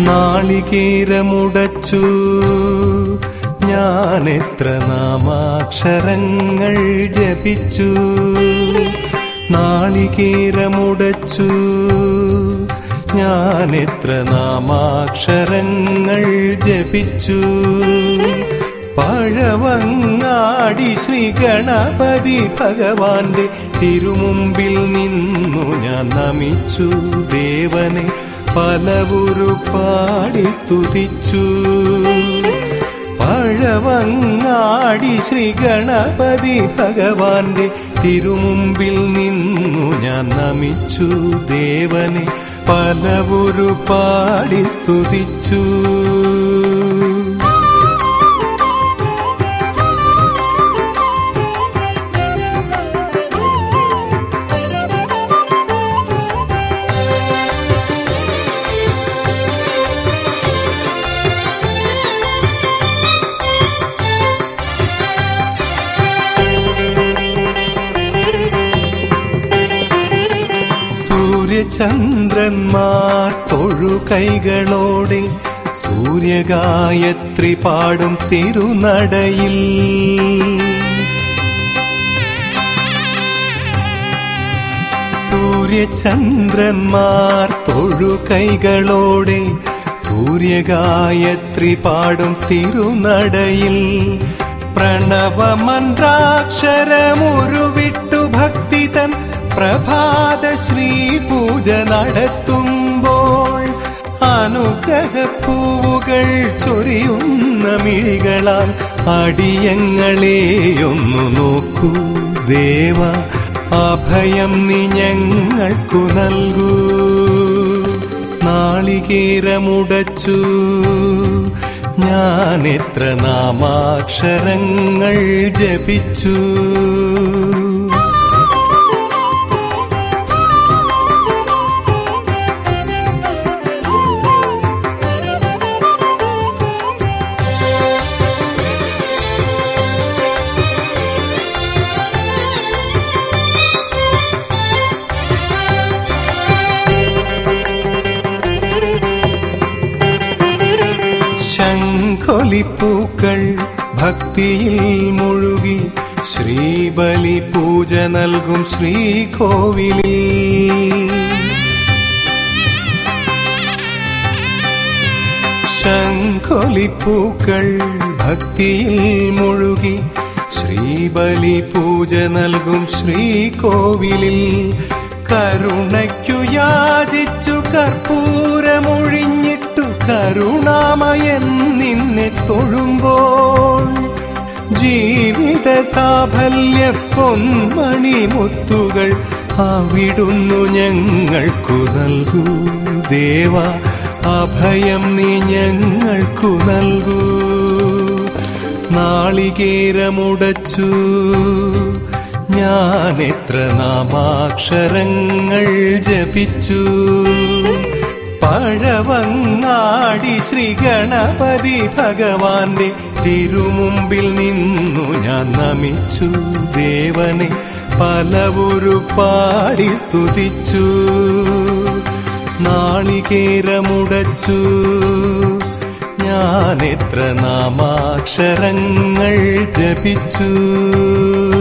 നാളികേരമുടച്ചു ഞാൻ എത്ര നാമാക്ഷരങ്ങൾ ജപിച്ചു നാളികേരമുടച്ചു ഞാൻ എത്ര നാമാക്ഷരങ്ങൾ ജപിച്ചു പഴവങ്ങാടി ശ്രീ ഗണപതി ഭഗവാന്റെ തിരുമുമ്പിൽ നിന്നു ഞാൻ നമിച്ചു ദേവനെ പലവുരു പാടി സ്തുതിച്ചു പഴവങ്ങാടി ശ്രീ ഗണപതി ഭഗവാന്റെ തിരുമുമ്പിൽ നിന്നു ഞാൻ നമിച്ചു ദേവനെ പലവുരു പാടി സ്തുതിച്ചു സൂര്യചന്ദ്രന്മാർ തൊഴുകൈകളോടെ സൂര്യഗായത്രി പാടും തിരുനടയിൽ സൂര്യചന്ദ്രന്മാർ തൊഴുകൈകളോടെ സൂര്യഗായത്രി പാടും തിരുനടയിൽ പ്രണവമന്ത്രാക്ഷരമുരുവിട്ടു ഭക്തി തൻ പ്രഭാത ശ്രീ പൂജ നടത്തുമ്പോൾ അനുഗ്രഹപ്പൂവുകൾ ചൊരിയുന്ന മിഴികളാൽ അടിയങ്ങളെയൊന്നു നോക്കൂ ദേവ അഭയം നീ ഞങ്ങൾക്കു നൽകൂ നാളികേരമുടച്ചു ഞാൻ എത്ര നാമാക്ഷരങ്ങൾ ജപിച്ചു ശംഖൊലിപ്പൂക്കൾ ഭക്തിയിൽ മുഴുകി ശ്രീബലി പൂജ നൽകും ശ്രീകോവിലിൽ ശംഖൊലിപ്പൂക്കൾ ഭക്തിയിൽ മുഴുകി ശ്രീബലി പൂജ നൽകും ശ്രീകോവിലിൽ കരുണയ്ക്കു യാചിച്ചു കർപ്പൂരമൊഴിഞ്ഞിട്ടു കരുണാമയൻ നിന്നെ തൊഴുമ്പോൾ ജീവിത സാഫല്യ പൊന്മണി മുത്തുകൾ അവിടുന്നു ഞങ്ങൾക്കു നൽകൂ ദേവ അഭയം നീ ഞങ്ങൾക്കു നൽകൂ നാളികേരമുടച്ചു ഞാൻ എത്ര നാമാക്ഷരങ്ങൾ ജപിച്ചു പഴവങ്ങാടി ശ്രീ ഗണപതി ഭഗവാന്റെ തിരുമുമ്പിൽ നിന്നു ഞാൻ നമിച്ചു ദേവനെ പലവുരു പാടി സ്തുതിച്ചു നാളികേരമുടച്ചു ഞാൻ എത്ര നാമാക്ഷരങ്ങൾ ജപിച്ചു